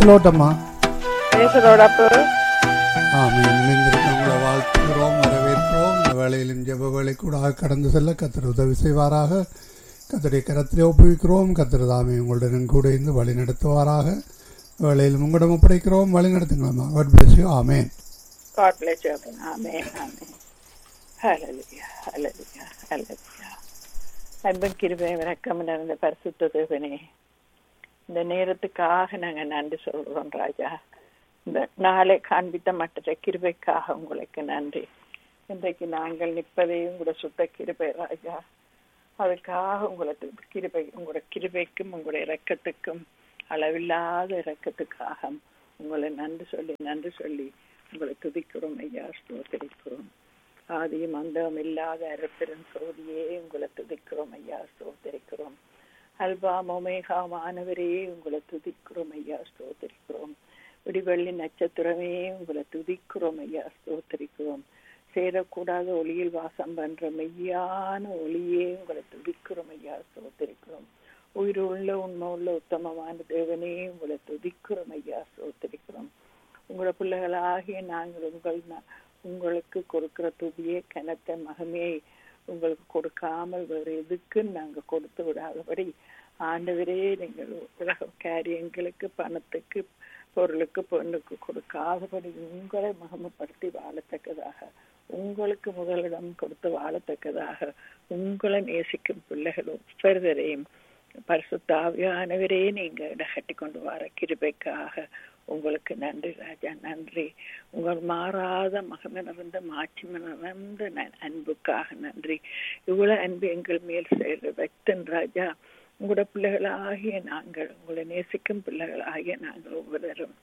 லோட்டம்மா பேசுறோடப்பு ஆமீன் இணைந்திருக்கிறவங்களை வாழ்த்துகிறோம் வரவேற்கிறோம் இந்த வேளையிலும் ஜெப வேலை கூட கடந்து செல்ல கத்தர் உதவி செய்வாராக கத்தருடைய கரத்திலே ஒப்புவிக்கிறோம் கத்தர் தாமே உங்களுடன் கூட இருந்து வழி நடத்துவாராக வேளையிலும் உங்களிடம் ஒப்படைக்கிறோம் வழி நடத்துங்களம்மா God bless you amen God bless you. Amen. Amen. Hallelujah. Hallelujah. Hallelujah. அன்பன் கிருபை விளக்கம் நிறைந்த பரிசுத்த தேவனே இந்த நேரத்துக்காக நாங்க நன்றி சொல்றோம் ராஜா இந்த நாளை காண்பித்த மற்ற கிருபைக்காக உங்களுக்கு நன்றி இன்றைக்கு நாங்கள் நிற்பதையும் கூட சுத்த கிருபை ராஜா அதுக்காக உங்களுக்கு கிருபை உங்களோட கிருபைக்கும் உங்களுடைய இரக்கத்துக்கும் அளவில்லாத இரக்கத்துக்காக உங்களை நன்றி சொல்லி நன்றி சொல்லி உங்களை துதிக்கிறோம் ஐயா ஸ்தோத்தரிக்கிறோம் ஆதியும் அந்தம் இல்லாத அரசரன் சோதியே உங்களை துதிக்கிறோம் ஐயா ஸ்தோத்தரிக்கிறோம் அல்பா மொமேகா மாணவரே உங்களை துதிக்கிறோம் ஐயா ஸ்தோத்தரிக்கிறோம் விடிவெள்ளி நட்சத்திரமே உங்களை துதிக்கிறோம் ஐயா ஸ்தோத்தரிக்கிறோம் சேரக்கூடாத ஒளியில் வாசம் பண்ற மெய்யான ஒளியே உங்களை துதிக்கிறோம் ஐயா ஸ்தோத்தரிக்கிறோம் உயிருள்ள உண்மை உள்ள உத்தமமான தேவனே உங்களை துதிக்கிறோம் ஐயா ஸ்தோத்தரிக்கிறோம் உங்களோட பிள்ளைகளாகிய நாங்கள் உங்கள் ந- உங்களுக்கு கொடுக்கிற துதியை கனத்த மகமையை உங்களுக்கு கொடுக்காமல் வேறு எதுக்கு நாங்கள் கொடுத்து விடாதபடி ஆண்டவரே நீங்கள் உலக காரியங்களுக்கு பணத்துக்கு பொருளுக்கு பெண்ணுக்கு கொடுக்காதபடி உங்களை மகமப்படுத்தி வாழத்தக்கதாக உங்களுக்கு முதலிடம் கொடுத்து வாழத்தக்கதாக உங்களை நேசிக்கும் பிள்ளைகள் ஒவ்வொருவரையும் பரிசுத்தாவியானவரே நீங்க இடகட்டி கொண்டு வர கிருபைக்காக உங்களுக்கு நன்றி ராஜா நன்றி உங்கள் மாறாத மகம நிறைந்த மாட்சிம நிறைந்த ந- அன்புக்காக நன்றி இவ்வளவு அன்பு எங்கள் மேல் செயல் வைத்தன் ராஜா உங்களோட பிள்ளைகளாகிய நாங்கள் உங்களை நேசிக்கும் பிள்ளைகளாகிய நாங்கள் ஒவ்வொருவரும்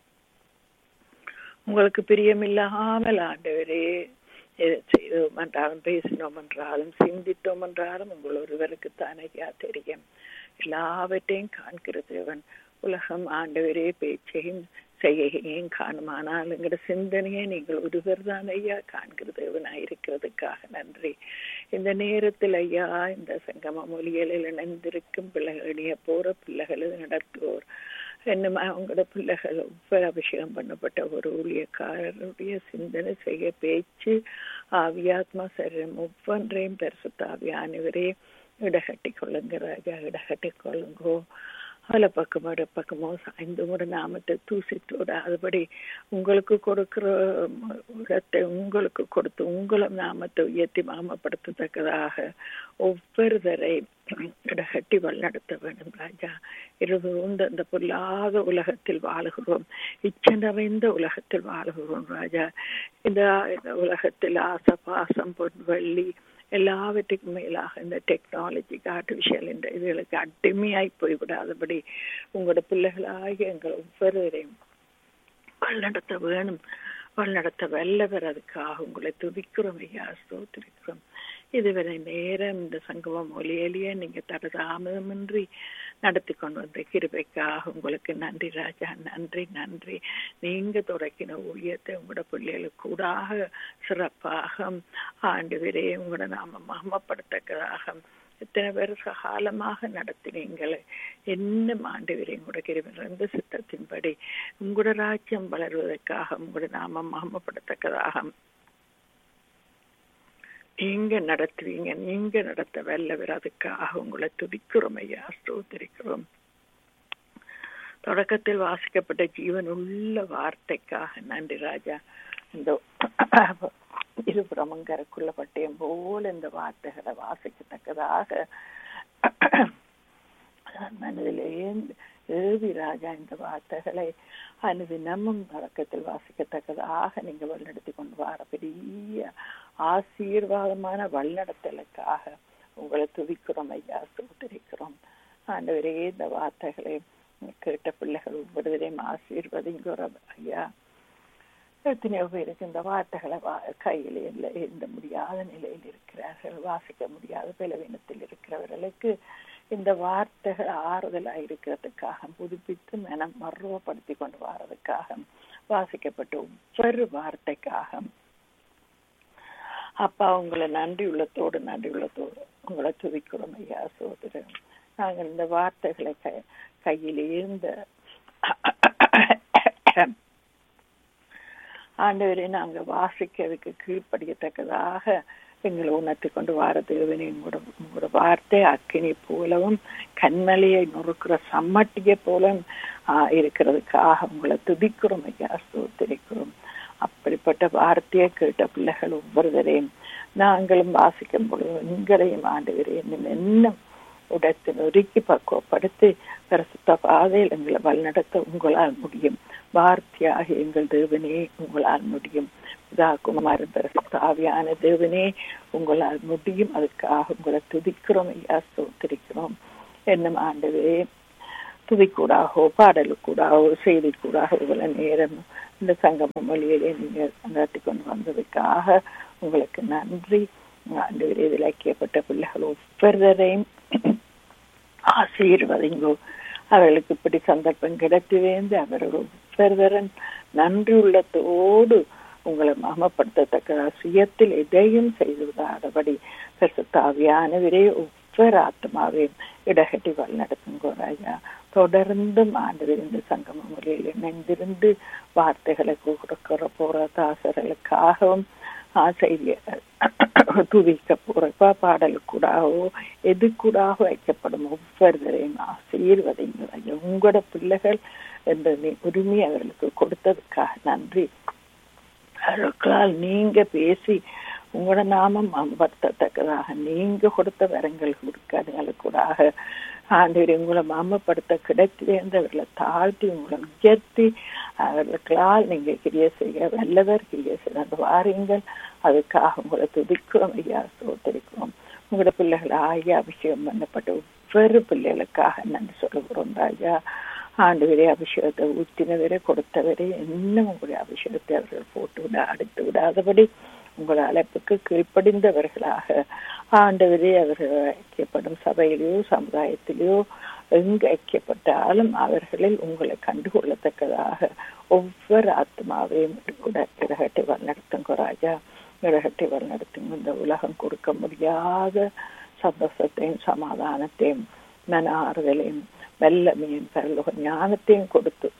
உங்களுக்கு பிரியமில்லாமல் ஆண்டவரே எதை செய்தோம் என்றாலும் பேசினோம் என்றாலும் சிந்தித்தோம் என்றாலும் உங்கள் ஒருவருக்கு தானையா தெரியும் எல்லாவற்றையும் காண்கிற தேவன் உலகம் ஆண்டவரே பேச்சையும் செய்கையையும் காணும் ஆனால் எங்களோட சிந்தனையை நீங்கள் ஒருவர் தான் ஐயா காண்கிற தேவனாயிருக்கிறதுக்காக நன்றி இந்த நேரத்தில் ஐயா இந்த சங்கம மொழிகளில் இணைந்திருக்கும் பிள்ளைகளுடைய போற பிள்ளைகளை நடத்துவோர் என்னமா அவங்களோட பிள்ளைகள் ஒவ்வொரு அபிஷேகம் பண்ணப்பட்ட ஒரு ஊழியக்காரருடைய சிந்தனை செய்ய பேச்சு ஆவியாத்மா சரீரம் ஒவ்வொன்றையும் பரிசுத்த ஆவியானவரே இடகட்டி கொள்ளுங்க ராஜா இடகட்டி கொள்ளுங்கோ பல பக்கமோ இட பக்கமோ சாய்ந்து ஒரு நாமத்தை தூசித்தோட அதுபடி உங்களுக்கு கொடுக்கிற இடத்தை உங்களுக்கு கொடுத்து உங்களை நாமத்தை உயர்த்தி மாமப்படுத்தத்தக்கதாக ஒவ்வொருவரை இடகட்டி வழிநடத்த வேண்டும் ராஜா இருபது உண்டு அந்த பொல்லாத உலகத்தில் வாழுகிறோம் இச்சை நிறைந்த உலகத்தில் வாழுகிறோம் ராஜா இந்த இந்த உலகத்தில் ஆசை பாசம் பொன் வெள்ளி எல்லாவற்றுக்கும் மேலாக இந்த டெக்னாலஜி ஆர்டிஃபிஷியல் இந்த இதுகளுக்கு அடிமையாய் போய்விடாதபடி உங்களோட பிள்ளைகளாகிய எங்கள் ஒவ்வொருவரையும் வழிநடத்த வேணும் வழிநடத்த வல்லவர் அதுக்காக உங்களை துதிக்கிறோம் ஐயா ஸ்தோத்திரிக்கிறோம் இதுவரை நேரம் இந்த சங்கமம் ஒலியலிய நீங்க தடதாமதமின்றி நடத்தி கொண்டு வந்த கிருபைக்காக உங்களுக்கு நன்றி ராஜா நன்றி நன்றி நீங்க தொடக்கின ஊழியத்தை உங்களோட பிள்ளைகளுக்கு கூடாக சிறப்பாக ஆண்டு விரே உங்களோட நாம மகமப்படுத்தக்கதாக எத்தனை பேர் காலமாக நடத்தினீங்களே என்ன ஆண்டு விரை உங்களோட கிருபிலிருந்து சித்தத்தின்படி உங்களோட ராஜ்யம் வளர்வதற்காக உங்களோட நாமம் மகமப்படுத்தக்கதாக நீங்க நடத்துவீங்க நீங்க நடத்த வல்லவர் அதுக்காக உங்களை துதிக்கிறோம் ஐயா ஸ்தோத்திரிக்கிறோம் தொடக்கத்தில் வாசிக்கப்பட்ட ஜீவன் உள்ள வார்த்தைக்காக நன்றி ராஜா இந்த இருபுறமும் கருக்குள்ள பட்டயம் போல இந்த வார்த்தைகளை வாசிக்கத்தக்கதாக மனதிலே ஏவி ராஜா இந்த வார்த்தைகளை அனுதினமும் தொடக்கத்தில் வாசிக்கத்தக்கதாக நீங்க வழிநடத்தி கொண்டு வர பெரிய ஆசீர்வாதமான வழிநடத்தலுக்காக உங்களை துதிக்கிறோம் ஐயா சோதரிக்கிறோம் ஆண்டவரே இந்த வார்த்தைகளை கேட்ட பிள்ளைகள் ஒவ்வொருவரையும் ஆசீர்வதிங்கிற ஐயா எத்தனையோ பேருக்கு இந்த வார்த்தைகளை வா- கையில் இல்லை எழுத முடியாத நிலையில் இருக்கிறார்கள் வாசிக்க முடியாத பலவீனத்தில் இருக்கிறவர்களுக்கு இந்த வார்த்தைகள் ஆறுதலாக இருக்கிறதுக்காக புதுப்பித்து மனம் மர்வப்படுத்தி கொண்டு வர்றதுக்காக வாசிக்கப்பட்ட ஒவ்வொரு வார்த்தைக்காக அப்பா உங்களை நன்றி உள்ளத்தோடு நன்றி உள்ளத்தோடு உங்களை துதிக்கிறோம் ஐயா சோதரன் நாங்கள் இந்த வார்த்தைகளை கை கையில் இருந்த ஆண்டவரே நாங்க வாசிக்கிறதுக்கு கீழ்ப்படியத்தக்கதாக எங்களை உணர்த்தி கொண்டு வார தேவனே உங்களோட உங்களோட வார்த்தை அக்கினி போலவும் கண்மலையை நொறுக்கிற சம்மட்டியை போலவும் ஆஹ் இருக்கிறதுக்காக உங்களை துதிக்கிறோம் ஐயா ஸ்தோத்திரிக்கிறோம் அப்படிப்பட்ட வார்த்தையை கேட்ட பிள்ளைகள் ஒவ்வொருவரையும் நாங்களும் வாசிக்கும் பொழுது எங்களையும் ஆண்டவரே இன்னும் என்ன உடத்து நொறுக்கி பக்குவப்படுத்தி பரிசுத்த பாதையில் எங்களை வழிநடத்த உங்களால் முடியும் வார்த்தையாக எங்கள் தேவனே உங்களால் முடியும் இதா குமாரன் பரிசுத்த ஆவியான தேவனே உங்களால் முடியும் அதுக்காக உங்களை துதிக்கிறோம் ஐயா சோத்திரிக்கிறோம் என்னும் ஆண்டவே துதிக்கூடாகவோ பாடலுக்கூடாகவோ செய்திக்கூடாக இவ்வளவு நேரம் இந்த சங்கம மொழியிலே நீங்க நடத்தி கொண்டு வந்ததுக்காக உங்களுக்கு நன்றி ஆண்டு இலக்கியப்பட்ட பிள்ளைகள் ஒவ்வொருவரையும் ஆசீர்வதிங்கோ அவர்களுக்கு இப்படி சந்தர்ப்பம் கிடைத்துவேந்து அவர்கள் ஒவ்வொருவரும் நன்றி உள்ளத்தோடு உங்களை மகமப்படுத்தத்தக்க சுயத்தில் எதையும் செய்து விடாதபடி பெருத்தாவியானவரே ஒவ்வொரு ஆத்மாவையும் இடகட்டி வழிநடத்துங்கோ ராஜா தொடர்ந்தும் ஆண்டு இந்த சங்கம முறையில் இணைந்திருந்து வார்த்தைகளை கொடுக்கிற போற தாசர்களுக்காகவும் செய்திய துதிக்க போறப்ப பாடலுக்கூடாகவோ எது கூடாக வைக்கப்படும் ஒவ்வொருவரையும் ஆசீர்வதிங்க உங்களோட பிள்ளைகள் என்ற உரிமை அவர்களுக்கு கொடுத்ததுக்காக நன்றி அவர்களால் நீங்க பேசி உங்களோட நாமம் அம்படுத்தத்தக்கதாக நீங்க கொடுத்த வரங்கள் கொடுக்காதுகளுக்கூடாக ஆண்டவர் உங்களை மாமப்படுத்த கிடைத்திருந்தவர்களை தாழ்த்தி உங்களை உயர்த்தி அவர்களுக்களால் நீங்க கிரிய செய்ய வல்லவர் கிரிய செய்து வாருங்கள் அதுக்காக உங்களை துதிக்கிறோம் ஐயா சோத்தரிக்கிறோம் உங்களோட பிள்ளைகள் ஆகிய அபிஷேகம் பண்ணப்பட்ட ஒவ்வொரு பிள்ளைகளுக்காக நன்றி சொல்லுகிறோம் ராஜா ஆண்டு அபிஷேகத்தை ஊற்றினவரே கொடுத்தவரே இன்னும் உங்களுடைய அபிஷேகத்தை அவர்கள் போட்டு விட அடுத்து விடாதபடி உங்கள் அழைப்புக்கு கீழ்ப்படிந்தவர்களாக ஆண்டவரே அவர்கள் ஐக்கியப்படும் சபையிலேயோ சமுதாயத்திலேயோ எங்கு ஐக்கியப்பட்டாலும் அவர்களில் உங்களை கண்டுகொள்ளத்தக்கதாக ஒவ்வொரு ஆத்மாவையும் கூட இடகட்டை வழிநடத்துங்க ராஜா இடகட்டை வழிநடத்துங்க இந்த உலகம் கொடுக்க முடியாத சந்தோஷத்தையும் சமாதானத்தையும் மன ஆறுதலையும் வல்லமையும் பரலோக ஞானத்தையும் கொடுத்து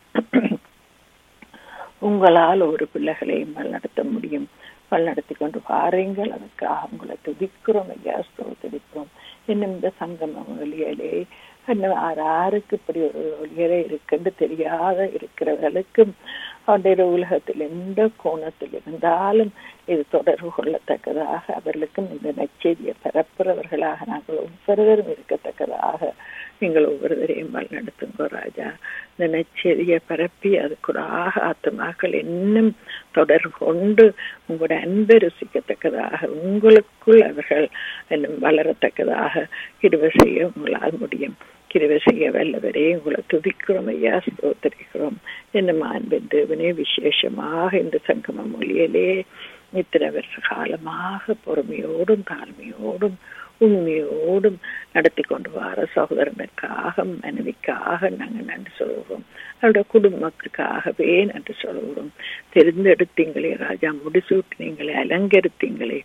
உங்களால் ஒரு பிள்ளைகளையும் வழிநடத்த முடியும் வழிநடத்தி கொண்டு வாருங்கள் அதுக்காக உங்களை துதிக்கிறோம் ஐயா ஸ்தோத்திரிக்கிறோம் இன்னும் இந்த சங்கம ஒளியலே இன்னும் யாருக்கு இப்படி ஒரு ஒளியலே இருக்குன்னு தெரியாத இருக்கிறவர்களுக்கும் அவருடைய உலகத்தில் எந்த கோணத்தில் இருந்தாலும் இது தொடர்பு கொள்ளத்தக்கதாக அவர்களுக்கும் இந்த நச்செய்தியை பரப்புறவர்களாக நாங்கள் ஒவ்வொருவரும் இருக்கத்தக்கதாக நீங்கள் ஒவ்வொருவரையும் வழிநடத்துங்க ராஜா இந்த நச்செய்தியை பரப்பி அதுக்குடாக ஆத்மாக்கள் இன்னும் தொடர்பு கொண்டு உங்களோட அன்பை ருசிக்கத்தக்கதாக உங்களுக்குள் அவர்கள் இன்னும் வளரத்தக்கதாக கிருவ செய்ய உங்களால் முடியும் கிருவ செய்ய வல்லவரே உங்களை துதிக்கிறோம் ஐயா ஸ்தோத்தரிக்கிறோம் என்ன அன்பின் தேவனே விசேஷமாக இந்த சங்கம மொழியிலே இத்தனை வருஷ காலமாக பொறுமையோடும் தாழ்மையோடும் உண்மையோடும் நடத்தி கொண்டு வர சகோதரனுக்காக மனைவிக்காக நாங்கள் நன்றி சொல்கிறோம் அவருடைய குடும்பத்துக்காகவே நன்றி சொல்கிறோம் தெரிந்தெடுத்தீங்களே ராஜா முடிசூட்டினீங்களே அலங்கரித்தீங்களே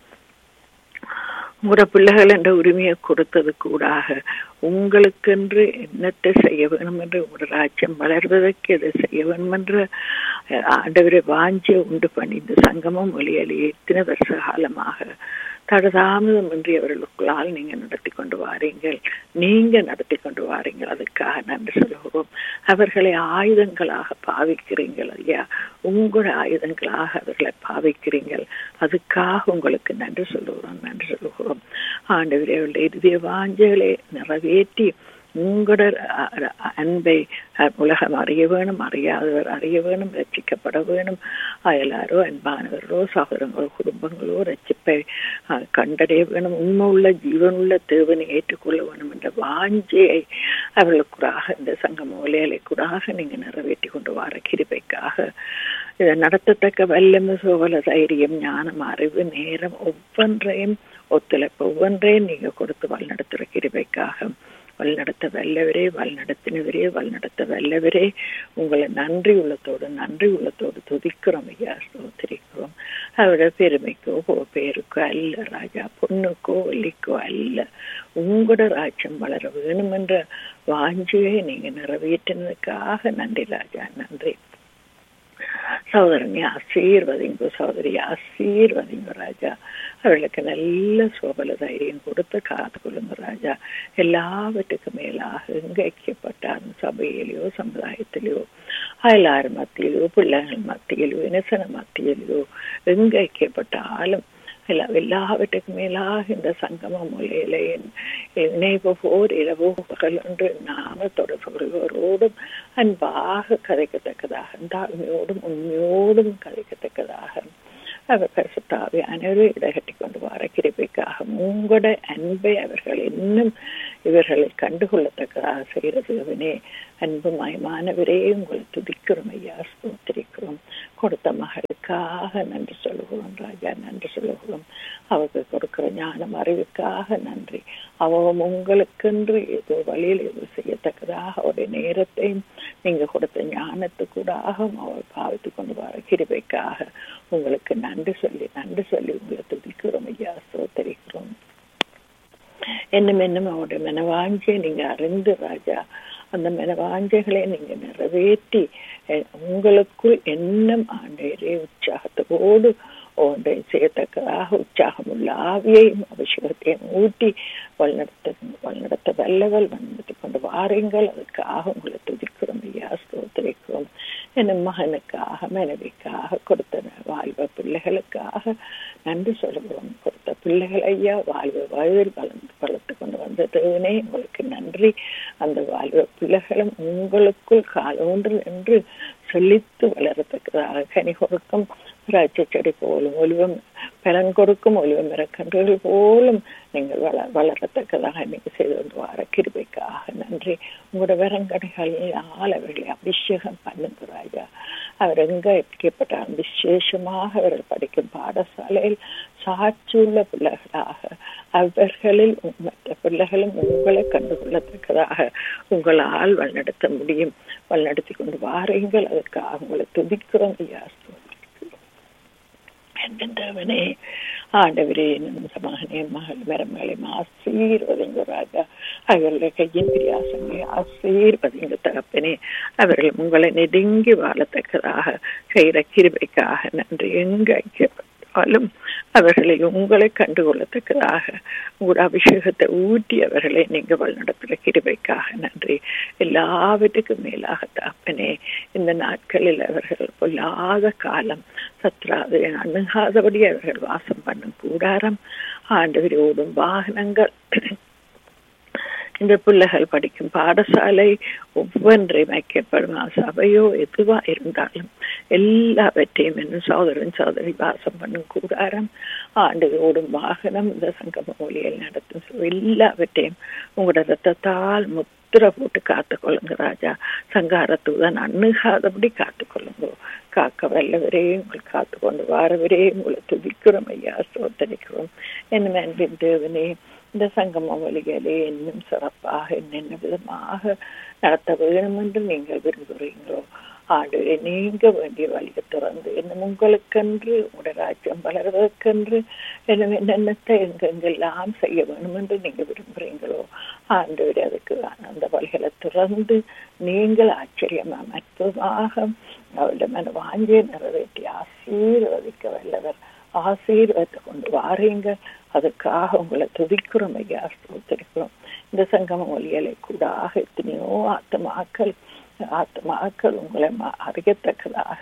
உங்களோட பிள்ளைகள் என்ற உரிமையை கொடுத்தது கூடாக உங்களுக்கென்று என்னத்தை செய்ய வேணும் என்று உங்களோட ராஜ்யம் வளர்வதற்கு எதை செய்ய வேணும் என்று ஆண்டவரை வாஞ்சிய உண்டு பண்ணி இந்த சங்கமம் மொழியால் எத்தனை வருஷ காலமாக தடதாமதமின்றி அவர்களுக்குள்ளால் நீங்க நடத்தி கொண்டு வாரீங்கள் நீங்க நடத்தி கொண்டு வாரீங்கள் அதுக்காக நன்றி சொல்லுகிறோம் அவர்களை ஆயுதங்களாக பாவிக்கிறீங்கள் ஐயா உங்களோட ஆயுதங்களாக அவர்களை பாவிக்கிறீங்கள் அதுக்காக உங்களுக்கு நன்றி சொல்லுகிறோம் நன்றி சொல்லுகிறோம் ஆண்டவரே அவருடைய இறுதிய வாஞ்சைகளை நிறைவேற்றி உங்களோட அன்பை உலகம் அறிய வேணும் அறியாதவர் அறிய வேணும் ரட்சிக்கப்பட வேணும் அயலாரோ அன்பானவர்களோ சகோதரங்களோ குடும்பங்களோ ரட்சிப்பை கண்டடைய வேணும் உண்மை உள்ள ஜீவனுள்ள தேவனை ஏற்றுக்கொள்ள வேணும் என்ற வாஞ்சையை அவர்களுக்குடாக இந்த சங்கம் ஒலையலை கூடாக நீங்க நிறைவேற்றி கொண்டு வர கிருபைக்காக இதை நடத்தத்தக்க வல்லமை சோகல தைரியம் ஞானம் அறிவு நேரம் ஒவ்வொன்றையும் ஒத்துழைப்பு ஒவ்வொன்றையும் நீங்க கொடுத்து வழிநடத்துகிற கிருபைக்காக வழிநடத்த வல்லவரே வழிநடத்தினவரே வழிநடத்த வல்லவரே உங்களை நன்றி உள்ளத்தோடு நன்றி உள்ளத்தோடு துதிக்கிறோம் ஐயா ஸ்தோத்திரிக்கிறோம் அவரோட பெருமைக்கோ பேருக்கோ அல்ல ராஜா பொண்ணுக்கோ ஒல்லிக்கோ அல்ல உங்களோட ராஜ்யம் வளர வேணும் என்ற வாஞ்சியை நீங்க நிறைவேற்றினதுக்காக நன்றி ராஜா நன்றி சகோதரனை ஆசீர்வதிங்க சகோதரி ஆசீர்வதிங்க ராஜா அவர்களுக்கு நல்ல சோபல தைரியம் கொடுத்து காத்து கொள்ளுங்க ராஜா எல்லாவற்றுக்கும் மேலாக எங்க ஐக்கியப்பட்டாலும் சபையிலையோ சமுதாயத்திலேயோ அயலாறு மத்தியிலோ பிள்ளைகள் மத்தியிலோ இனசன மத்தியிலோ எங்க ஐக்கியப்பட்டாலும் எல்லா எல்லாவற்றுக்கும் மேலாக இந்த சங்கம மூலையில இணைவு போர் இரவு பகல் என்று நாம தொடர்புகளோடும் அன்பாக கதைக்கத்தக்கதாக தாழ்மையோடும் உண்மையோடும் கதைக்கத்தக்கதாக அவர் பரிசுத்தாவி அனைவரும் இடகட்டி கொண்டு வர கிருபைக்காக உங்களோட அன்பை அவர்கள் இன்னும் இவர்களை கண்டுகொள்ளத்தக்கதாக செய்கிறது அவனே அன்பு மயமானவரே உங்களை துதிக்கிறோம் ஐயா ஸ்தோத்திரிக்கிறோம் கொடுத்த மகளுக்காக நன்றி சொல்லுகிறோம் ராஜா நன்றி சொல்லுகிறோம் அவருக்கு கொடுக்கிற ஞானம் அறிவுக்காக நன்றி அவன் உங்களுக்கென்று ஏதோ வழியில் எது செய்யத்தக்கதாக அவருடைய நேரத்தையும் நீங்க கொடுத்த ஞானத்துக்கூடாக அவர் பாவித்து கொண்டு வர கிருபைக்காக உங்களுக்கு நன்றி சொல்லி நன்றி சொல்லி உங்களை துதிக்கிறோம் ஐயா ஸ்தோத்தரிக்கிறோம் என்னும் என்னும் அவருடைய மனவாஞ்சியை நீங்க அறிந்து ராஜா அந்த மனவாஞ்சைகளை நீங்க நிறைவேற்றி உங்களுக்குள் எண்ணம் ஆண்டே உற்சாகத்தோடு ஒன்றை செய்யத்தக்கதாக உற்சாகமுள்ள ஆவியையும் அபிஷேகத்தையும் ஊட்டி வழிநடத்த வழிநடத்த வல்லவல் வழிநடத்தி கொண்டு வாருங்கள் அதுக்காக உங்களை துதிக்கிறோம் ஐயா ஸ்தோத்திரிக்கிறோம் என் மகனுக்காக மனைவிக்காக கொடுத்த வாழ்வ பிள்ளைகளுக்காக நன்றி சொல்லுகிறோம் கொடுத்த பிள்ளைகள் ஐயா வாழ்வு வயதில் வளர்ந்து வளர்த்து கொண்டு வந்த தேவனே உங்களுக்கு நன்றி அந்த வாழ்வ பிள்ளைகளும் உங்களுக்குள் காலோன்று என்று செழித்து வளரத்தக்கதாக கனி கொடுக்கும் திராட்சை செடி போலும் ஒலிவம் பலன் கொடுக்கும் ஒலிவம் மரக்கன்றுகள் போலும் நீங்கள் வள வளரத்தக்கதாக நீங்க செய்து கொண்டு வர கிருபைக்காக நன்றி உங்களோட வரங்கடைகளால் அவர்களை அபிஷேகம் பண்ணுங்க ராஜா அவர் எங்க எப்படிப்பட்டாலும் விசேஷமாக அவர்கள் படிக்கும் பாடசாலையில் சாட்சியுள்ள பிள்ளைகளாக அவர்களில் மற்ற பிள்ளைகளும் உங்களை கண்டுகொள்ளத்தக்கதாக உங்களால் வழிநடத்த முடியும் வழிநடத்தி கொண்டு வாருங்கள் அதற்காக உங்களை துதிக்கிறோம் ஐயா தேவனே ஆண்டவரே இந்த மகனே மகள் மரமகளை ஆசீர்வதிங்க ராஜா அவர்களுடைய கையின் பிரியாசங்களை ஆசீர்வதிங்க தகப்பனே அவர்கள் உங்களை நெடுங்கி வாழத்தக்கதாக செய்கிற கிருபைக்காக நன்றி எங்க ஐக்கியப்பட்டாலும் அவர்களை உங்களை கண்டுகொள்ளத்தக்கதாக உங்களோட அபிஷேகத்தை ஊட்டி அவர்களை நீங்க வழிநடத்துகிற கிருபைக்காக நன்றி எல்லாவற்றுக்கும் மேலாக தாப்பனே இந்த நாட்களில் அவர்கள் பொல்லாத காலம் சத்ராதை அணுகாதபடி அவர்கள் வாசம் பண்ணும் கூடாரம் ஆண்டவர் ஓடும் வாகனங்கள் இந்த பிள்ளைகள் படிக்கும் பாடசாலை ஒவ்வொன்றையும் ஐக்கியப்படும் சபையோ எதுவா இருந்தாலும் எல்லாவற்றையும் இன்னும் சோதரன் சோதரி வாசம் பண்ணும் கூடாரம் ஆண்டு ஓடும் வாகனம் இந்த சங்கம மொழியில் நடத்தும் எல்லாவற்றையும் உங்களோட ரத்தத்தால் முத்திர போட்டு காத்துக்கொள்ளுங்க ராஜா சங்காரத்துடன் அணுகாதபடி காத்துக்கொள்ளுங்க காக்க வல்லவரே உங்களை காத்து கொண்டு வாரவரே உங்களை துதிக்கிறோம் ஐயா சோதரிக்கிறோம் என்ன அன்பின் தேவனே இந்த சங்கம வழிகளே இன்னும் சிறப்பாக என்னென்ன விதமாக நடத்த வேண்டும் என்று நீங்கள் விரும்புகிறீங்களோ ஆண்டு நீங்க வேண்டிய வழியை திறந்து இன்னும் உங்களுக்கென்று உங்களோட ராஜ்யம் வளர்வதற்கென்று இன்னும் என்னென்னத்தை எங்கெங்கெல்லாம் செய்ய வேண்டும் என்று நீங்க விரும்புகிறீங்களோ ஆண்டு அதுக்கு அந்த வழிகளை திறந்து நீங்கள் ஆச்சரியமா அற்புதமாக அவருடைய மன வாஞ்சியை நிறைவேற்றி ஆசீர்வதிக்க வல்லவர் ஆசீர்வத்தை கொண்டு வாரீங்க அதுக்காக உங்களை துதிக்கிறோம் ஐயா ஸ்தோத்திரிக்கிறோம் இந்த சங்கம மொழிகளை கூடாக எத்தனையோ ஆத்மாக்கள் ஆத்மாக்கள் உங்களை அறியத்தக்கதாக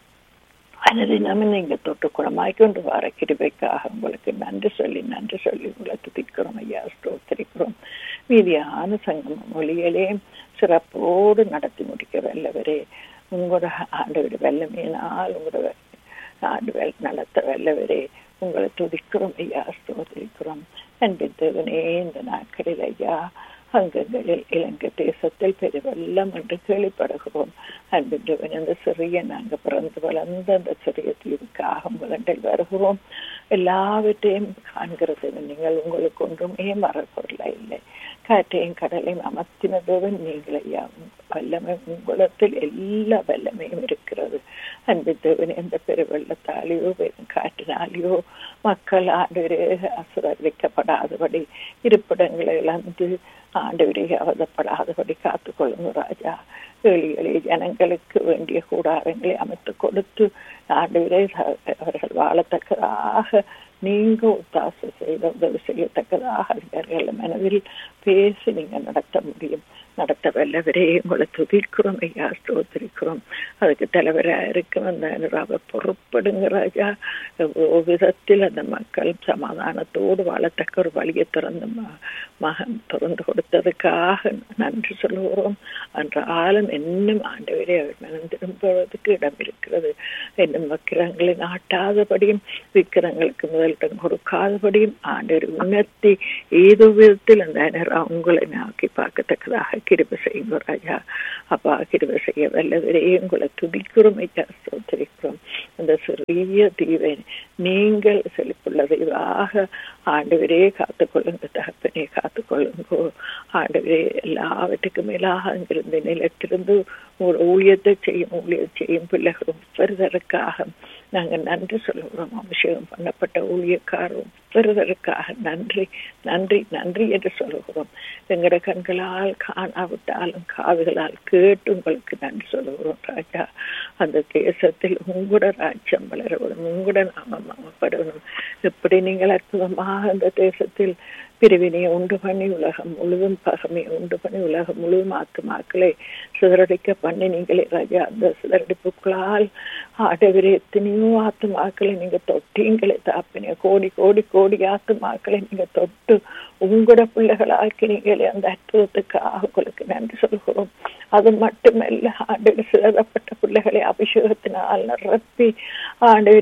அனுதினமும் நீங்க தொட்டு குணமாய் கொண்டு வர கிருபைக்காக உங்களுக்கு நன்றி சொல்லி நன்றி சொல்லி உங்களை துதிக்கிறோம் ஐயா ஸ்தோத்திரிக்கிறோம் மீதியான சங்கம மொழிகளே சிறப்போடு நடத்தி முடிக்க வல்லவரே உங்களோட ஆண்டோட வெள்ளமையினால் உங்களோட ஆண்டு வெல் நடத்த வல்லவரே உங்களை துதிக்கிறோம் ஐயா ஸ்தோத்திரிக்கிறோம் அன்பின் தேவனே இந்த நாட்களில் ஐயா அங்கங்களில் இலங்கை தேசத்தில் பெருவெள்ளம் என்று கேள்விப்படுகிறோம் அன்பின் தேவன் அந்த சிறிய நாங்கள் பிறந்து வளர்ந்த அந்த சிறிய தீவுக்காக உங்களில் வருகிறோம் எல்லாவற்றையும் காண்கிறது நீங்கள் உங்களுக்கு ஒன்றுமே மறப்பொருளா இல்லை காற்றையும் கடலையும் அமர்த்தின தேவன் நீங்கள் ஐயா வல்லமை உங்களத்தில் எல்லா வல்லமையும் இருக்கிறது அன்பு தேவன் எந்த பெருவெள்ளத்தாலேயோ காற்றினாலேயோ மக்கள் ஆண்டு ஆசிர்வதிக்கப்படாதபடி இருப்பிடங்களை இழந்து ஆண்டு அவதப்படாதபடி காத்துக்கொள்ளுங்க ராஜா ஏழை எளிய ஜனங்களுக்கு வேண்டிய கூடாரங்களை அமைத்து கொடுத்து ஆண்டவரே அவர்கள் வாழத்தக்கதாக நீங்க ஒத்தாசை செய்த உதவி செய்யத்தக்கதாக அதிகாரிகள் மனதில் பேசி நீங்க நடத்த முடியும் நடத்த வல்லவரே உங்களை துதிக்கிறோம் ஐயா ஸ்தோத்திரிக்கிறோம் அதுக்கு தலைவராக இருக்கும் அந்த அனுராக பொறுப்படுங்க ராஜா விதத்தில் அந்த மக்கள் சமாதானத்தோடு வாழத்தக்க ஒரு வழியை திறந்து மகன் திறந்து கொடுத்ததுக்காக நன்றி சொல்லுகிறோம் என்றாலும் இன்னும் ஆண்டவரே அவர் மனம் திரும்புவதற்கு இடம் இருக்கிறது இன்னும் விக்கிரங்களை நாட்டாதபடியும் விக்கிரங்களுக்கு முதலிடம் கொடுக்காதபடியும் ஆண்டவர் உணர்த்தி ஏதோ விதத்தில் அந்த அனரா உங்களை நோக்கி பார்க்கத்தக்கதாக கிருப செய்யுங்க ராஜா அப்பா கிருப செய்ய வல்லவரே உங்களை துதிக்கிறோம் ஐயா சோதரிக்கிறோம் அந்த சிறிய தீவை நீங்கள் செழிப்புள்ள தெய்வாக ஆண்டவரே காத்துக்கொள்ளுங்க தகப்பனே காத்துக்கொள்ளுங்கோ ஆண்டவரே எல்லாவற்றுக்கும் மேலாக அங்கிருந்து நிலத்திலிருந்து ஒரு ஊழியத்தை செய்யும் ஊழியத்தை செய்யும் பிள்ளைகள் ஒவ்வொருவருக்காக நாங்கள் நன்றி சொல்லுகிறோம் அபிஷேகம் பண்ணப்பட்ட ஊழியக்காரர் ஒவ்வொருவருக்காக நன்றி நன்றி நன்றி என்று சொல்லுகிறோம் எங்கட கண்களால் காணாவிட்டாலும் காதுகளால் கேட்டு உங்களுக்கு நன்றி சொல்லுகிறோம் ராஜா அந்த தேசத்தில் உங்களோட ராஜ்யம் வளரணும் உங்களோட நாமம் அமப்படணும் எப்படி நீங்கள் அற்புதமாக அந்த தேசத்தில் பிரிவினையை உண்டு பண்ணி உலகம் முழுவதும் பகமையை உண்டு பண்ணி உலகம் முழுவதும் ஆத்துமாக்களை சிதறடிக்க பண்ணி நீங்களே ராஜா அந்த சிதறடிப்புகளால் ஆடவரே எத்தனையோ ஆத்துமாக்களை நீங்க தொட்டீங்களே தாப்பினே கோடி கோடி கோடி ஆத்துமாக்களை நீங்க தொட்டு உங்களோட பிள்ளைகளாக்கி நீங்களே அந்த அற்புதத்துக்காக உங்களுக்கு நன்றி சொல்கிறோம் அது மட்டுமல்ல ஆண்டு சிதறப்பட்ட பிள்ளைகளை அபிஷேகத்தினால் நிரப்பி ஆண்டு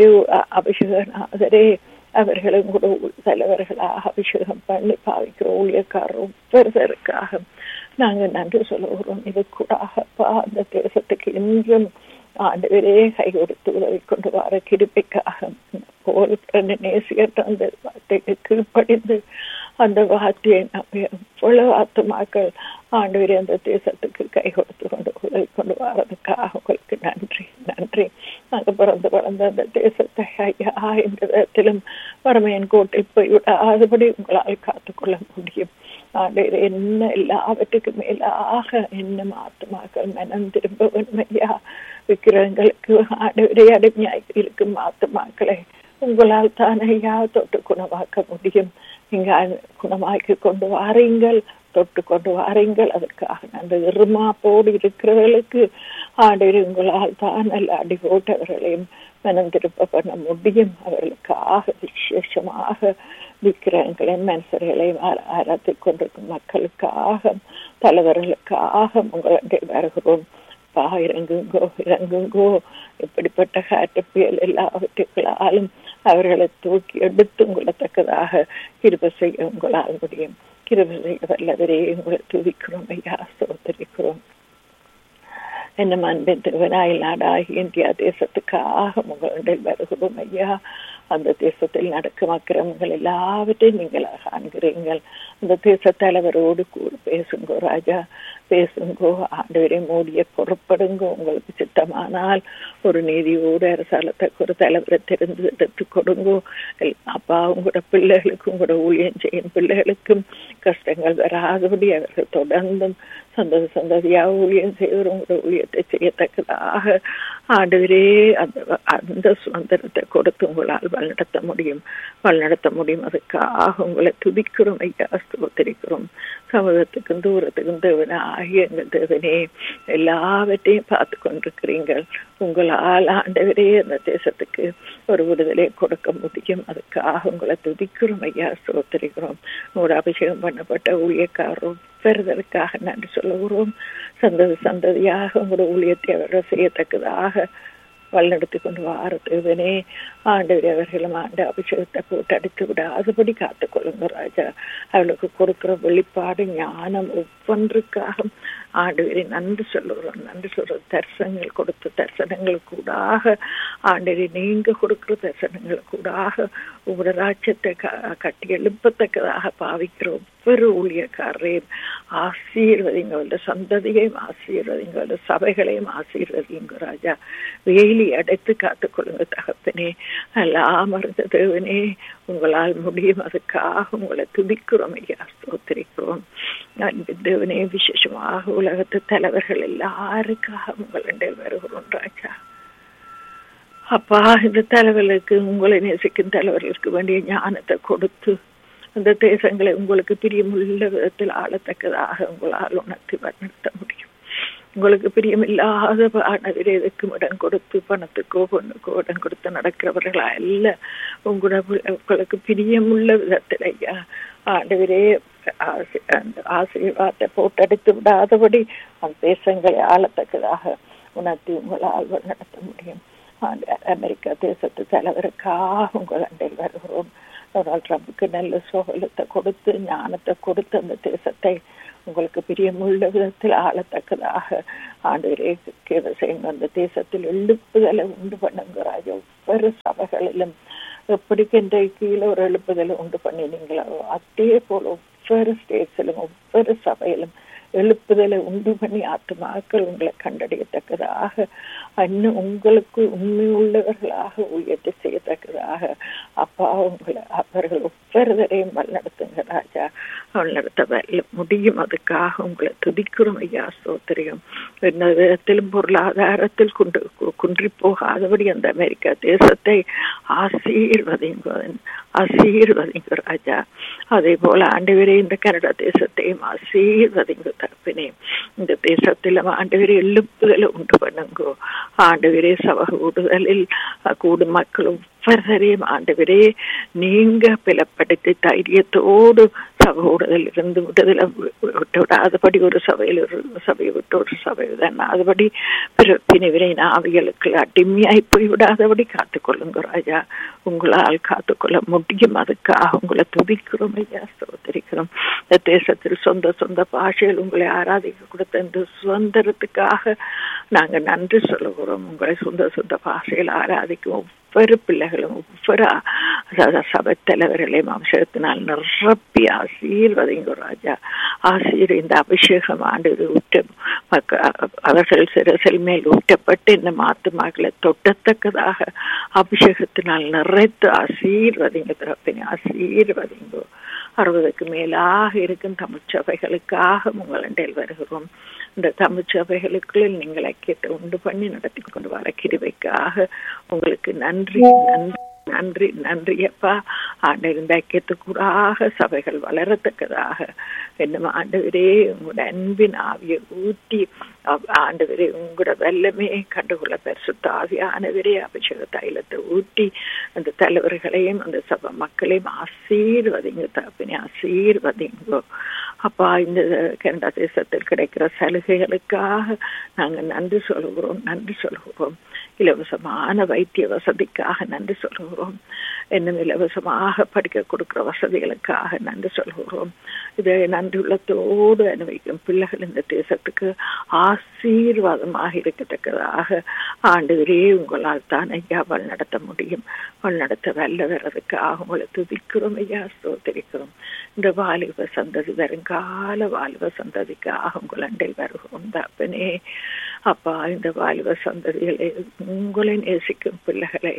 அபிஷேகநாதரே அவர்களும் கூட தலைவர்களாக அபிஷேகம் பண்ணி பாவிக்கிற ஊழியக்காரர் ஒவ்வொருவருக்காக நாங்க நன்றி சொல்லுகிறோம் இது கூடாகப்பா அந்த தேசத்துக்கு இன்றும் ஆண்டவரே கை கொடுத்து உதவி கொண்டு வர கிருப்பைக்காக போல் நேசியற்ற அந்த வார்த்தைக்கு கீழ்ப்படிந்து அந்த வார்த்தையை நம்ம எவ்வளவு ஆத்துமாக்கள் ஆண்டவரே அந்த தேசத்துக்கு கை கொடுத்து கொண்டு உதவி கொண்டு வர்றதுக்காக உங்களுக்கு நன்றி நன்றி நாங்க பிறந்து வளர்ந்த அந்த தேசத்தை ஐயா இந்த விதத்திலும் வறுமையின் கோட்டில் போய் விடாதபடி உங்களால் காத்துக்கொள்ள முடியும் ஆண்டவர் என்ன எல்லாவற்றுக்கும் மேலாக என்ன ஆத்துமாக்கள் மனம் திரும்ப ஐயா விக்கிரங்களுக்கு ஆண்டவரே அடிமையாய் இருக்கும் ஆத்துமாக்களை உங்களால் தான் ஐயா தொட்டு குணமாக்க முடியும் நீங்க குணமாக்கி கொண்டு வாரீங்கள் தொட்டு கொண்டு வாரீங்கள் அதற்காக அந்த இருமாப்போடு இருக்கிறவர்களுக்கு ஆண்டவர் உங்களால் தான் நல்ல அடி போட்டவர்களையும் மனம் திருப்ப பண்ண முடியும் அவர்களுக்காக விசேஷமாக விக்கிரங்களையும் மனுஷர்களையும் ஆராத்தி கொண்டிருக்கும் மக்களுக்காக தலைவர்களுக்காக உங்களுடைய வருகிறோம் பா இறங்குங்கோ இறங்குங்கோ இப்படிப்பட்ட காட்டு புயல் எல்லாவற்றுக்களாலும் அவர்களை தூக்கி எடுத்து உங்களத்தக்கதாக கிருப செய்ய உங்களால் முடியும் கிருப செய்ய வல்லவரே உங்களை துதிக்கிறோம் ஐயா சோதரிக்கிறோம் என்ன அன்பின் திருவனாயில் நாடாகி இந்தியா தேசத்துக்காக உங்களுடைய வருகிறோம் ஐயா அந்த தேசத்தில் நடக்கும் அக்கிரமங்கள் எல்லாவற்றையும் நீங்கள் காண்கிறீங்கள் அந்த தேச தலைவரோடு கூட பேசுங்கோ ராஜா பேசுங்கோ ஆண்டவரை மூடிய பொறுப்படுங்கோ உங்களுக்கு சித்தமானால் ஒரு நீதியோடு அரசாலத்துக்கு ஒரு தலைவரை தெரிந்து எடுத்து கொடுங்கோ அப்பா உங்களோட பிள்ளைகளுக்கும் உங்களோட ஊழியம் செய்யும் பிள்ளைகளுக்கும் கஷ்டங்கள் வராதபடி அவர்கள் தொடர்ந்தும் சந்ததி சந்ததியாக ஊழியம் செய்வர் உங்களோட ஊழியத்தை செய்யத்தக்கதாக ஆண்டவரே அந்த அந்த சுதந்திரத்தை கொடுத்து உங்களால் வழிநடத்த முடியும் வழிநடத்த முடியும் அதுக்காக உங்களை துதிக்கிறோம் ஐயா ஸ்தோத்திரிக்கிறோம் சமூகத்துக்கும் தூரத்துக்கும் தேவனா ஆகிய எங்கள் தேவனே எல்லாவற்றையும் பார்த்து கொண்டிருக்கிறீங்கள் உங்களால் ஆண்டவரே அந்த தேசத்துக்கு ஒரு விடுதலை கொடுக்க முடியும் அதுக்காக உங்களை துதிக்கிறோம் ஐயா ஸ்தோத்திரிக்கிறோம் உங்களோட அபிஷேகம் பண்ணப்பட்ட ஊழியக்காரரும் பெறுதலுக்காக நன்றி சொல்லுகிறோம் சந்ததி சந்ததியாக உங்களோட ஊழியத்தை அவர்கள் செய்யத்தக்கதாக வழிநடத்தி கொண்டு வார தேவனே ஆண்டவர் அவர்களும் ஆண்டு அபிஷேகத்தை போட்டு அடித்து விடாதபடி காத்துக்கொள்ளுங்க ராஜா அவளுக்கு கொடுக்கிற வெளிப்பாடு ஞானம் ஒவ்வொன்றுக்காக ஆண்டவரை நன்றி சொல்லுகிறோம் நன்றி சொல்ற தரிசனங்கள் கொடுத்த தரிசனங்கள் கூடாக ஆண்டரை நீங்க கொடுக்கிற தரிசனங்களுக்கு கூடாக உங்களோட ராஜ்யத்தை க- கட்டி எழுப்பத்தக்கதாக பாவிக்கிற ஒவ்வொரு ஊழியக்காரரையும் ஆசீர்வதிங்க அவருடைய சந்ததியையும் ஆசீர்வதிங்க அவருடைய சபைகளையும் ஆசீர்வதிங்க ராஜா வேலி அடைத்து காத்துக்கொள்ளுங்க தகப்பனே எல்லாம் மறந்த தேவனே உங்களால் முடியும் அதுக்காக உங்களை துதிக்கிறோம் ஐயா ஸ்தோத்திரிக்கிறோம் அன்பின் தேவனே விசேஷமாக உலகத்து தலைவர்கள் எல்லாருக்காக உங்களிடம் வருகிறோம் ராஜா அப்பா இந்த தலைவர்களுக்கு உங்களை நேசிக்கும் தலைவர்களுக்கு வேண்டிய ஞானத்தை கொடுத்து அந்த தேசங்களை உங்களுக்கு பிரியமுள்ள விதத்தில் ஆளத்தக்கதாக உங்களால் உணர்த்தி வழிநடத்த முடியும் உங்களுக்கு பிரியமில்லாத ஆனவரே எதுக்கும் இடம் கொடுத்து பணத்துக்கோ பொண்ணுக்கோ இடம் கொடுத்து நடக்கிறவர்களா அல்ல உங்களோட உங்களுக்கு பிரியமுள்ள விதத்தில் ஐயா ஆண்டவரே ஆசி- அந்த ஆசீர்வாதத்தை போட்டெடுத்து விடாதபடி அந்த தேசங்களை ஆளத்தக்கதாக உணர்த்தி உங்களால் நடத்த முடியும் ஆண்ட- அமெரிக்கா தேசத்து தலைவருக்காக உங்கள் அண்டையில் வருகிறோம் டொனால்ட் ட்ரம்புக்கு நல்ல சோகலத்தை கொடுத்து ஞானத்தை கொடுத்து அந்த தேசத்தை உங்களுக்கு பிரியமுள்ள விதத்தில் ஆளத்தக்கதாக ஆண்டவரே கேவ செய்யுங்க அந்த தேசத்தில் எழுப்புதலை உண்டு பண்ணுங்கிறாய் ஒவ்வொரு சபைகளிலும் எப்படி கெண்டை கீழே ஒரு எழுப்புதலை உண்டு பண்ணினீங்களோ அதே போல ஒவ்வொரு ஸ்டேட்ஸிலும் ஒவ்வொரு சபையிலும் எழுப்புதலை உண்டு பண்ணி ஆத்துமாக்கள் உங்களை கண்டறியத்தக்கதாக இன்னும் உங்களுக்கு உண்மை உள்ளவர்களாக உயர்த்தி செய்யத்தக்கதாக அப்பா உங்களை அவர்கள் ஒவ்வொருவரையும் வழிநடத்துங்க ராஜா வழிநடத்த வல்ல முடியும் அதுக்காக உங்களை துதிக்கிறோம் ஐயா ஸ்தோத்திரியம் என்ன விதத்திலும் பொருளாதாரத்தில் குன்று குன்றி போகாதபடி அந்த அமெரிக்கா தேசத்தை ஆசீர்வதிங்க ஆசீர்வதிங்க ராஜா அதே போல ஆண்டவரே இந்த கனடா தேசத்தையும் ஆசீர்வதிங்க தரப்பினே இந்த தேசத்தில் ஆண்டவரே எழுப்புதலை உண்டு பண்ணுங்கோ ஆண்டவரே சபை கூடுதலில் கூடும் மக்கள் ஒவ்வொருவரையும் ஆண்டவரே நீங்க பிளப்படுத்தி தைரியத்தோடு சபை கூடுதல் இருந்து விடுதலை விட்டு விடாதபடி ஒரு சபையில் ஒரு சபையை விட்டு ஒரு சபை அதுபடி பிரிவினை ஆவிகளுக்கு அடிமையாய் போய் விடாதபடி காத்துக்கொள்ளுங்க ராஜா உங்களால் காத்துக்கொள்ள முடியும் அதுக்காக உங்களை துதிக்கிறோம் ஐயா சோதரிக்கிறோம் இந்த தேசத்தில் சொந்த சொந்த பாஷையில் உங்களை ஆராதிக்க கொடுத்த இந்த சுதந்திரத்துக்காக நாங்க நன்றி சொல்லுகிறோம் உங்களை சொந்த சொந்த பாஷையில் ஆராதிக்கும் ஒவ்வொரு பிள்ளைகளும் ஒவ்வொரு சபை தலைவர்களையும் அபிஷேகத்தினால் நிரப்பி ஆசீர்வதிங்க ராஜா ஆசீர் இந்த அபிஷேகம் ஆண்டு ஊற்ற அவர்கள் சிறசில் மேல் ஊற்றப்பட்டு இந்த மாத்துமாக்களை தொட்டத்தக்கதாக அபிஷேகத்தினால் நிறைத்து ஆசீர்வதிங்க தரப்பினை ஆசீர்வதிங்கோ அறுபதுக்கு மேலாக இருக்கும் தமிழ் சபைகளுக்காக உங்களிடையில் வருகிறோம் இந்த தமிழ் சபைகளுக்குள் நீங்கள் ஐக்கியத்தை உண்டு பண்ணி நடத்தி கொண்டு வர கிருவைக்காக உங்களுக்கு நன்றி நன்றி நன்றி நன்றி அப்பா ஆண்டவரின் ஐக்கியத்துக்கூடாக சபைகள் வளரத்தக்கதாக என்னும் ஆண்டவரே உங்களோட அன்பின் ஆவியை ஊற்றி ஆண்டவரே உங்களோட வெள்ளமே கண்டுகொள்ள பெருசுத்த ஆவியானவரே அபிஷேக தைலத்தை ஊற்றி அந்த தலைவர்களையும் அந்த சபை மக்களையும் ஆசீர்வதிங்க தப்பினே ஆசீர்வதிங்கோ அப்பா இந்த கனடா தேசத்தில் கிடைக்கிற சலுகைகளுக்காக நாங்கள் நன்றி சொல்கிறோம் நன்றி சொல்கிறோம் இலவசமான வைத்திய வசதிக்காக நன்றி சொல்கிறோம் இன்னும் இலவசமாக படிக்க கொடுக்கிற வசதிகளுக்காக நன்றி சொல்கிறோம் இதை நன்றி உள்ளத்தோடு அனுபவிக்கும் பிள்ளைகள் இந்த தேசத்துக்கு ஆசீர்வாதமாக இருக்கத்தக்கதாக ஆண்டுகளே உங்களால் தான் ஐயா வழி நடத்த முடியும் வழி நடத்த வல்ல வர்றதுக்காக உங்களை துதிக்கிறோம் ஐயா ஸ்தோத்திரிக்கிறோம் இந்த வாலிப சந்ததி வருங்கால வாலிப சந்ததிக்காக உங்கள் அண்டை வருகிறோம் தப்பனே அப்பா இந்த வாலிப சந்ததிகளை உங்களை நேசிக்கும் பிள்ளைகளை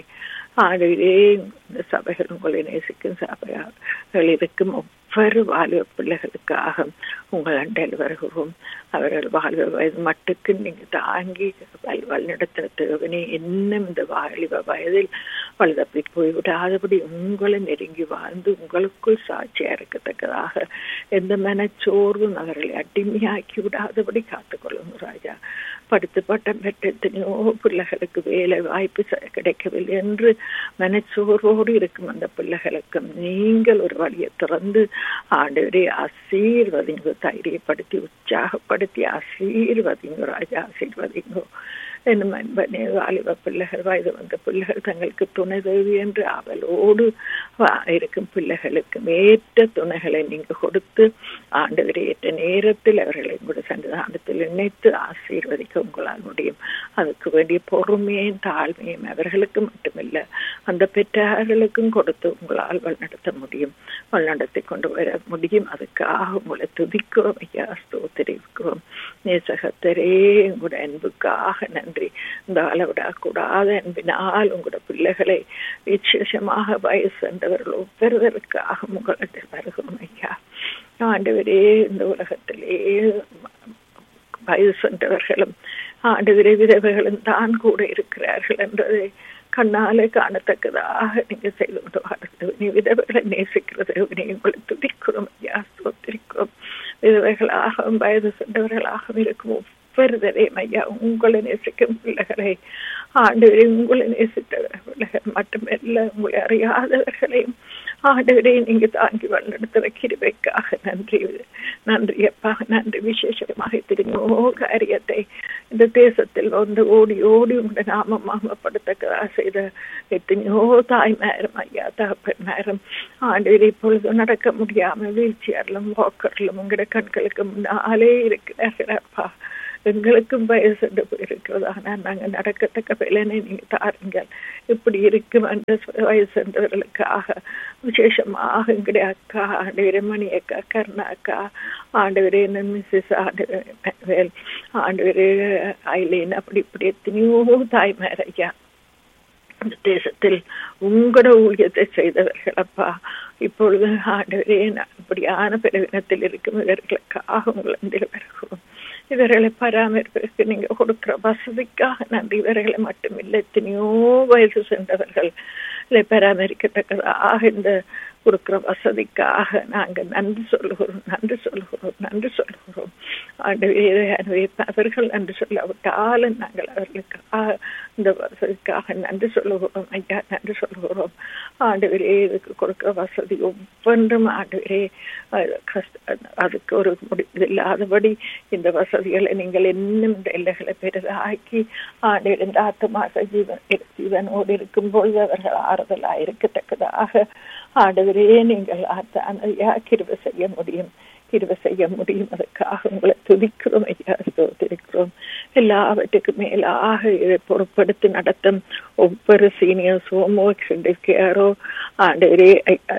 ஆகவே இந்த சபைகள் உங்களை நேசிக்கும் சபைகள் இருக்கும் ஒவ்வொரு வாலிப பிள்ளைகளுக்காக உங்கள் அண்டையில் வருகிறோம் அவர்கள் வாழ்வ வயது மட்டுக்கு நீங்க தாங்கி வழிநடத்தின தேவனே இன்னும் இந்த வாலிப வயதில் வலுதப்பி போய்விடாதபடி உங்களை நெருங்கி வாழ்ந்து உங்களுக்குள் சாட்சியா இருக்கத்தக்கதாக எந்த மனச்சோர்வும் அவர்களை அடிமையாக்கி விடாதபடி காத்துக்கொள்ளும் ராஜா படித்து பட்டம் பெற்ற எத்தனையோ பிள்ளைகளுக்கு வேலை வாய்ப்பு கிடைக்கவில்லை என்று மனச்சோர்வோடு இருக்கும் அந்த பிள்ளைகளுக்கும் நீங்கள் ஒரு வழியை திறந்து ஆண்டவரே ஆசீர்வதிங்கோ தைரியப்படுத்தி உற்சாகப்படுத்தி ஆசீர்வதிங்கோ ராஜா ஆசீர்வதிங்கோ என்னும் அன்பனே வாலிப பிள்ளைகள் வயது வந்த பிள்ளைகள் தங்களுக்கு துணை தேவி என்று அவளோடு இருக்கும் பிள்ளைகளுக்கு ஏற்ற துணைகளை நீங்க கொடுத்து ஆண்டவரை ஏற்ற நேரத்தில் அவர்களை உங்களுடைய சன்னிதானத்தில் இணைத்து ஆசீர்வதிக்க உங்களால் முடியும் அதுக்கு வேண்டிய பொறுமையும் தாழ்மையும் அவர்களுக்கு மட்டுமில்ல அந்த பெற்றார்களுக்கும் கொடுத்து உங்களால் வழிநடத்த முடியும் வழிநடத்தி கொண்டு வர முடியும் அதுக்காக உங்களை துதிக்கிறோம் ஐயா ஸ்தோத்திரிக்கிறோம் நேசகத்தரே உங்களோட அன்புக்காக நன்றி இந்த அளவிடா கூடாத அன்பினால் உங்களோட பிள்ளைகளை விசேஷமாக வயசு சென்றவர்கள் ஒவ்வொருவருக்காக உங்களிடத்தில் வருகிறோம் ஐயா ஆண்டவரே இந்த உலகத்திலே வயது சென்றவர்களும் ஆண்டவரே விதவைகளும் தான் கூட இருக்கிறார்கள் என்பதை கண்ணாலே காணத்தக்கதாக நீங்க செய்து கொண்டு வாழ்த்து நீ விதவைகளை நேசிக்கிறது நீ உங்களை துதிக்கிறோம் ஐயா ஸ்தோத்திரிக்கிறோம் விதவைகளாகவும் வயது சென்றவர்களாகவும் இருக்கும் ஒவ்வொருதரையும் ஐயா உங்களை நேசிக்கும் பிள்ளைகளை ஆண்டவரை உங்களை நேசித்த பிள்ளைகள் மட்டுமல்ல உங்களை அறியாதவர்களையும் ஆண்டவரை நீங்க தாங்கி வழிநடத்துற கிருபைக்காக நன்றி நன்றி அப்பா நன்றி விசேஷமாக திரும்போ காரியத்தை இந்த தேசத்தில் வந்து ஓடி ஓடி உங்க நாம மாமப்படுத்தக்கதாக செய்த எத்தனையோ தாய்மாரும் ஐயா தகப்பன்மாரும் ஆண்டவர் இப்பொழுது நடக்க முடியாம வீழ்ச்சியாரிலும் வாக்கரிலும் உங்களோட கண்களுக்கு முன்னாலே இருக்கிறார்கள் அப்பா எங்களுக்கும் வயசு இருக்கிறது ஆனால் நாங்கள் நடக்கத்தக்க வேலைனை நீங்க தாருங்கள் இப்படி இருக்கும் அந்த வயசு சென்றவர்களுக்காக விசேஷமாக எங்களுடைய அக்கா ஆண்டவரே மணி அக்கா கருணா அக்கா ஆண்டவரே மிஸ்ஸஸ் ஆண்டவர் ஆண்டவர் ஐலேன் அப்படி இப்படி எத்தனையோ தாய்மார் ஐயா இந்த தேசத்தில் உங்களோட ஊழியத்தை செய்தவர்கள் அப்பா இப்பொழுது ஆண்டவரே இப்படியான பிரிவினத்தில் இருக்கும் இவர்களுக்காக உங்களை வருகிறோம் இவர்களை பராமரிப்பதற்கு நீங்க கொடுக்கிற வசதிக்காக நன்றி இவர்களை மட்டுமில்லை எத்தனையோ வயசு சென்றவர்கள் இதை பராமரிக்கத்தக்கதாக இந்த கொடுக்கிற வசதிக்காக நாங்கள் நன்றி சொல்லுகிறோம் நன்றி சொல்லுகிறோம் நன்றி சொல்லுகிறோம் ஆண்டு அவர்கள் நன்றி சொல்லாவிட்டாலும் நாங்கள் அவர்களுக்காக இந்த வசதிக்காக நன்றி சொல்லுகிறோம் ஐயா நன்றி சொல்லுகிறோம் ஆண்டவரே இதுக்கு கொடுக்கிற வசதி ஒவ்வொன்றும் ஆண்டவரே கஷ்ட அதுக்கு ஒரு முடிவு இல்லாதபடி இந்த வசதிகளை நீங்கள் இன்னும் இந்த எல்லைகளை பெரிதாக்கி ஆண்டவர் இந்த ஆத்மாச ஜீவன் ஜீவனோடு இருக்கும்போது அவர்கள் ஆறுதலாக இருக்கத்தக்கதாக ஆண்டவரே நீங்கள் ஐயா கிருவ செய்ய முடியும் கிருவ செய்ய முடியும் அதுக்காக உங்களை துதிக்கிறோம் ஐயா ஸ்தோத்திருக்கிறோம் எல்லாவற்றுக்கும் மேலாக இதை பொறுப்படுத்தி நடத்தும் ஒவ்வொரு சீனியர் சோமோ கேரோ ஆண்டவரே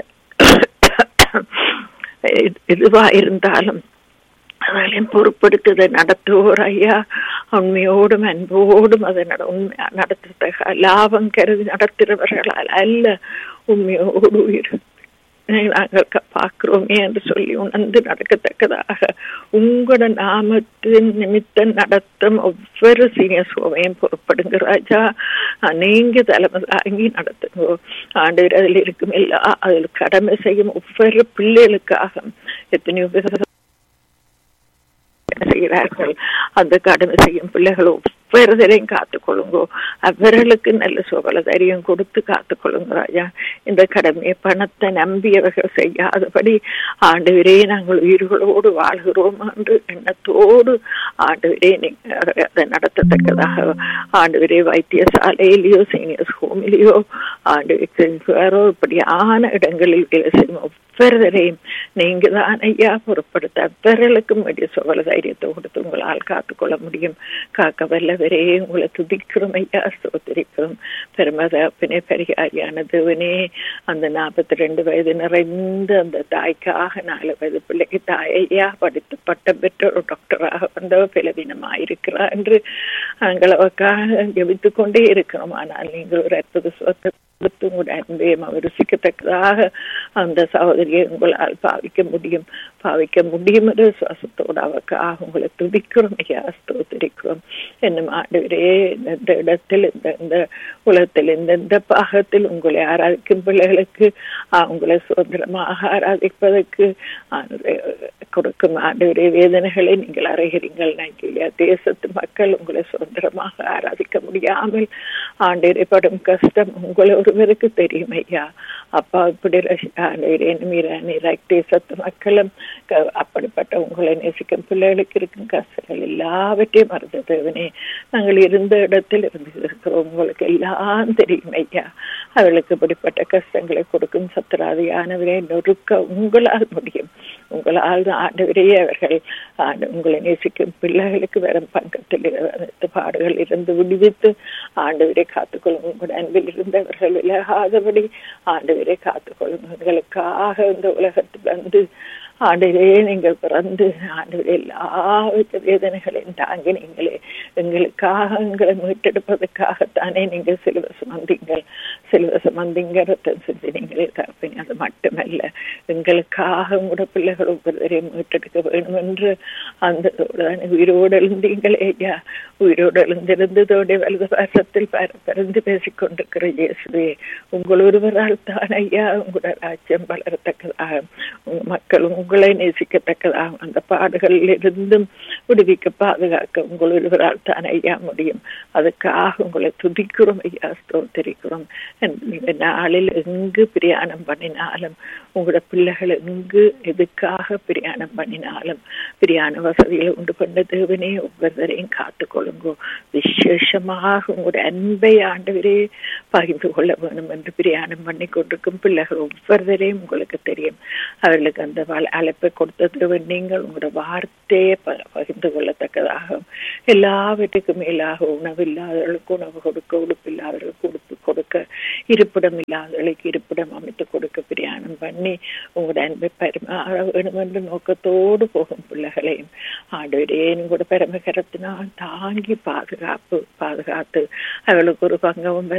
எதுவா இருந்தாலும் அவர்களையும் பொறுப்படுத்துதை நடத்துவோர் ஐயா உண்மையோடும் அன்போடும் அதை நட உண்மை நடத்த லாபம் கருதி நடத்துகிறவர்களால் அல்ல உண்மையோடு உயிர் நாங்கள் பார்க்கிறோமே என்று சொல்லி உணர்ந்து நடக்கத்தக்கதாக உங்களோட நாமத்தின் நிமித்தம் நடத்தும் ஒவ்வொரு சீனியர் சோமையும் பொறுப்படுங்க ராஜா நீங்க தலைமை தாங்கி நடத்துங்க ஆண்டு அதில் இருக்கும் எல்லா அதில் கடமை செய்யும் ஒவ்வொரு பிள்ளைகளுக்காக எத்தனையோ பேர் செய்கிறார்கள் அந்த கடமை செய்யும் பிள்ளைகள் ஒவ்வொருத்தரையும் காத்துக்கொள்ளுங்கோ அவர்களுக்கு நல்ல சுகல தைரியம் கொடுத்து காத்துக்கொள்ளுங்க ராஜா இந்த கடமையை பணத்தை நம்பியவர்கள் செய்யாதபடி ஆண்டு நாங்கள் உயிர்களோடு வாழ்கிறோம் என்று எண்ணத்தோடு ஆண்டு அதை நடத்தத்தக்கதாக ஆண்டு வைத்தியசாலையிலேயோ சீனியர்ஸ் ஹோமிலேயோ ஆண்டு வேறோ இப்படியான இடங்களில் வேலை செய்யும் ஒவ்வொருவரையும் நீங்க தான் ஐயா பொருட்படுத்த அவ்வர்களுக்கும் வேண்டிய சுகல தைரியத்தை கொடுத்து உங்களால் காத்துக்கொள்ள முடியும் காக்க வல்லவரே உங்களை துதிக்கிறோம் ஐயா சோதரிக்கிறோம் பெருமதப்பினே பெரியாரியான தேவனே அந்த நாற்பத்தி ரெண்டு வயது நிறைந்த அந்த தாய்க்காக நாலு வயது பிள்ளைக்கு தாயையா படித்து பட்டம் பெற்ற ஒரு டாக்டராக வந்தவ பலவீனமாயிருக்கிறார் என்று நாங்கள் அவக்காக ஜபித்துக் கொண்டே இருக்கிறோம் ஆனால் நீங்கள் ஒரு அற்புத சுவத்தை கொடுத்து உங்களுடைய அன்பையும் அவர் ருசிக்கத்தக்கதாக அந்த சகோதரியை உங்களால் பாவிக்க முடியும் பாவிக்க முடியும் என்று சுவாசத்தோடு அவக்காக உங்களை துதிக்கிறோம் ஐயா ஸ்தோத்திரிக்கிறோம் என்னும் ஆண்டவரே இந்த இடத்தில் இந்த இந்த உலகத்தில் இந்த இந்த பாகத்தில் உங்களை ஆராதிக்கும் பிள்ளைகளுக்கு உங்களை சுதந்திரமாக ஆராதிப்பதற்கு கொடுக்கும் ஆண்டவரே வேதனைகளை நீங்கள் அறைகிறீங்கள் நைக்கிலியா தேசத்து மக்கள் உங்களை சுதந்திரமாக ஆராதிக்க முடியாமல் ஆண்டவரை படும் கஷ்டம் உங்களை ஒருவருக்கு தெரியும் ஐயா அப்பா இப்படி தேசத்து மக்களும் க- அப்படிப்பட்ட உங்களை நேசிக்கும் பிள்ளைகளுக்கு இருக்கும் கஷ்டங்கள் எல்லாவற்றையும் மறந்த தேவனே நாங்கள் இருந்த இடத்தில் இருந்து இருக்கிறோம் உங்களுக்கு எல்லாம் தெரியும் ஐயா அவர்களுக்கு இப்படிப்பட்ட கஷ்டங்களை கொடுக்கும் சத்திராதியானவரே நொறுக்க உங்களால் முடியும் உங்களால் தான் ஆண்டவரையே அவர்கள் ஆண்டு உங்களை நேசிக்கும் பிள்ளைகளுக்கு வரும் பங்கத்தில் அனைத்து பாடுகள் இருந்து விடுவித்து ஆண்டவரை காத்துக்கொள்ளும் உங்கள் அன்பில் இருந்தவர்கள் விலகாதபடி ஆண்டவரை காத்துக்கொள்ளும் எங்களுக்காக இந்த உலகத்தில் வந்து ஆண்டவரே நீங்கள் பிறந்து ஆண்டவரே எல்லா வித வேதனைகளையும் தாங்கி நீங்களே எங்களுக்காக எங்களை மீட்டெடுப்பதற்காகத்தானே நீங்கள் சிலுவ சுமந்தீங்கள் சிலுவ சுமந்தீங்க ரத்தம் செஞ்சீங்களே தரப்பினி அது மட்டுமல்ல எங்களுக்காக உங்களோட பிள்ளைகள் ஒவ்வொருவரையும் மீட்டெடுக்க வேண்டும் என்று அந்த உயிரோடு எழுந்தீங்களே ஐயா உயிரோடு எழுந்திருந்ததோட வலது பாசத்தில் பிறந்து பேசிக் கொண்டிருக்கிற இயேசுவே உங்கள் ஒருவரால் தான் ஐயா உங்களோட ராஜ்யம் வளரத்தக்கதாக உங்க மக்கள் உங்களை நேசிக்கத்தக்கதாக அந்த பாடுகளில் இருந்தும் விடுவிக்க பாதுகாக்க உங்கள் ஒருவரால் தான் ஐயா முடியும் அதுக்காக உங்களை துதிக்கிறோம் ஐயா ஸ்தோத்திரிக்கிறோம் இந்த நாளில் எங்கு பிரயாணம் பண்ணினாலும் உங்களோட பிள்ளைகள் எங்கு எதுக்காக பிரயாணம் பண்ணினாலும் பிரயாண வசதிகளை உண்டு பண்ண தேவனே ஒவ்வொருவரையும் காத்துக்கொள்ளுங்கோ விசேஷமாக உங்களுடைய அன்பை ஆண்டவரே பகிர்ந்து கொள்ள வேணும் என்று பிரயாணம் பண்ணி கொண்டிருக்கும் பிள்ளைகள் ஒவ்வொருவரையும் உங்களுக்கு தெரியும் அவர்களுக்கு அந்த வள- அழைப்பை கொடுத்தது நீங்கள் உங்களோட வார்த்தையை ப- பகிர்ந்து கொள்ளத்தக்கதாக எல்லாவற்றுக்கும் மேலாக உணவு இல்லாதவர்களுக்கு உணவு கொடுக்க உடுப்பு இல்லாதவர்களுக்கு உடுப்பு கொடுக்க இருப்பிடம் இல்லாதவர்களுக்கு இருப்பிடம் அமைத்து கொடுக்க பிரயாணம் பண்ணி உங்களோட அன்பை பரிமாற வேண்டும் என்ற நோக்கத்தோடு போகும் பிள்ளைகளையும் ஆண்டவரே உங்களோட பெருமகரத்தினால் தாங்கி பாதுகாப்பு பாதுகாத்து அவளுக்கு ஒரு பங்கவும்